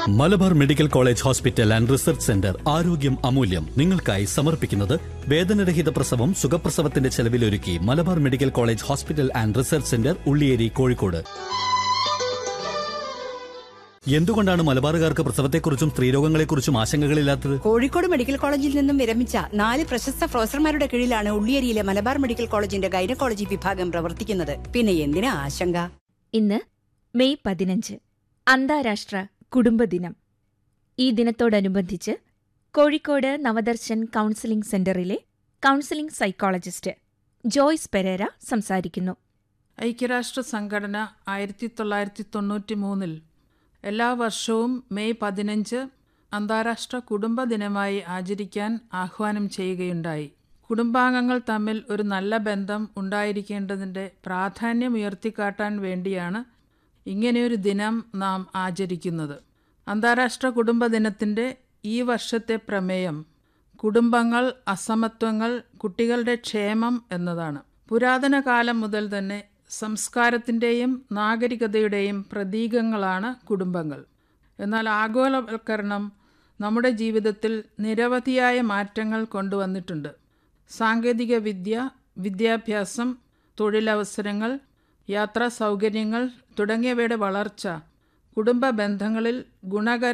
Malabar medical college hospital and research centre ആരോഗ്യം അമൂല്യം നിങ്ങൾക്കായി സമർപ്പിക്കുന്നത് വേദനരഹിത പ്രസവം സുഖപ്രസവത്തിന്റെ ചെലവിലൊരുക്കി Malabar medical college hospital and research centre Ulliyeri Kozhikode എന്തുകൊണ്ടാണ് മലബാറുകാർക്ക് പ്രസവത്തെക്കുറിച്ചും സ്ത്രീരോഗങ്ങളെക്കുറിച്ചും ആശങ്കകളില്ലാത്തത് കോഴിക്കോട് മെഡിക്കൽ കോളേജിൽ നിന്നും വിരമിച്ച നാല് പ്രശസ്ത പ്രൊഫസർമാരുടെ കീഴിലാണ് ഉള്ളിയേരിയിലെ മലബാർ മെഡിക്കൽ കോളേജിന്റെ ഗൈനക്കോളജി വിഭാഗം പ്രവർത്തിക്കുന്നത് പിന്നെ എന്തിനാ ആശങ്ക ഇന്ന് മെയ് പതിനഞ്ച് അന്താരാഷ്ട്ര കുടുംബദിനം ഈ ദിനത്തോടനുബന്ധിച്ച് കോഴിക്കോട് നവദർശൻ കൗൺസിലിംഗ് സെന്ററിലെ കൗൺസിലിംഗ് സൈക്കോളജിസ്റ്റ് ജോയ്സ് പെരേര സംസാരിക്കുന്നു ഐക്യരാഷ്ട്ര സംഘടന ആയിരത്തി തൊള്ളായിരത്തി തൊണ്ണൂറ്റി മൂന്നിൽ എല്ലാ വർഷവും മെയ് പതിനഞ്ച് അന്താരാഷ്ട്ര കുടുംബ ദിനമായി ആചരിക്കാൻ ആഹ്വാനം ചെയ്യുകയുണ്ടായി കുടുംബാംഗങ്ങൾ തമ്മിൽ ഒരു നല്ല ബന്ധം ഉണ്ടായിരിക്കേണ്ടതിൻ്റെ പ്രാധാന്യം ഉയർത്തിക്കാട്ടാൻ വേണ്ടിയാണ് ഇങ്ങനെയൊരു ദിനം നാം ആചരിക്കുന്നത് അന്താരാഷ്ട്ര കുടുംബ ദിനത്തിൻ്റെ ഈ വർഷത്തെ പ്രമേയം കുടുംബങ്ങൾ അസമത്വങ്ങൾ കുട്ടികളുടെ ക്ഷേമം എന്നതാണ് പുരാതന കാലം മുതൽ തന്നെ സംസ്കാരത്തിൻ്റെയും നാഗരികതയുടെയും പ്രതീകങ്ങളാണ് കുടുംബങ്ങൾ എന്നാൽ ആഗോളവൽക്കരണം നമ്മുടെ ജീവിതത്തിൽ നിരവധിയായ മാറ്റങ്ങൾ കൊണ്ടുവന്നിട്ടുണ്ട് സാങ്കേതിക വിദ്യ വിദ്യാഭ്യാസം തൊഴിലവസരങ്ങൾ യാത്രാ സൗകര്യങ്ങൾ തുടങ്ങിയവയുടെ വളർച്ച കുടുംബ ബന്ധങ്ങളിൽ ഗുണകര